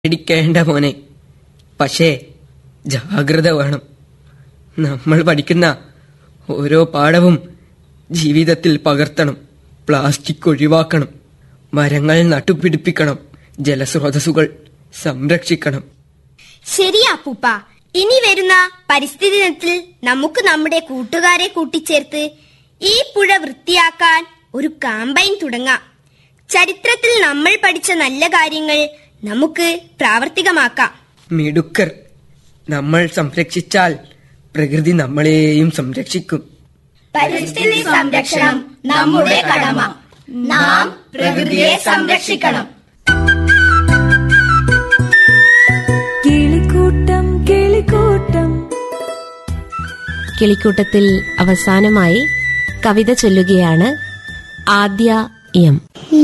പേടിക്കേണ്ട മോനെ പക്ഷേ ജാഗ്രത വേണം നമ്മൾ പഠിക്കുന്ന ഓരോ പാഠവും ജീവിതത്തിൽ പകർത്തണം പ്ലാസ്റ്റിക് ഒഴിവാക്കണം മരങ്ങൾ നട്ടുപിടിപ്പിക്കണം ജലസ്രോതസ്സുകൾ സംരക്ഷിക്കണം ശരിയാ പൂപ്പ ഇനി വരുന്ന പരിസ്ഥിതി ദിനത്തിൽ നമുക്ക് നമ്മുടെ കൂട്ടുകാരെ കൂട്ടിച്ചേർത്ത് ഈ പുഴ വൃത്തിയാക്കാൻ ഒരു കാമ്പയിൻ തുടങ്ങാം ചരിത്രത്തിൽ നമ്മൾ പഠിച്ച നല്ല കാര്യങ്ങൾ നമുക്ക് പ്രാവർത്തികമാക്കാം മിടുക്കർ നമ്മൾ സംരക്ഷിച്ചാൽ പ്രകൃതി നമ്മളെയും സംരക്ഷിക്കും പരിസ്ഥിതി സംരക്ഷണം നമ്മുടെ കടമ നാം പ്രകൃതിയെ സംരക്ഷിക്കണം കിളിക്കൂട്ടം കിളിക്കൂട്ടം കിളിക്കൂട്ടത്തിൽ അവസാനമായി കവിത ചൊല്ലുകയാണ് ആദ്യ എം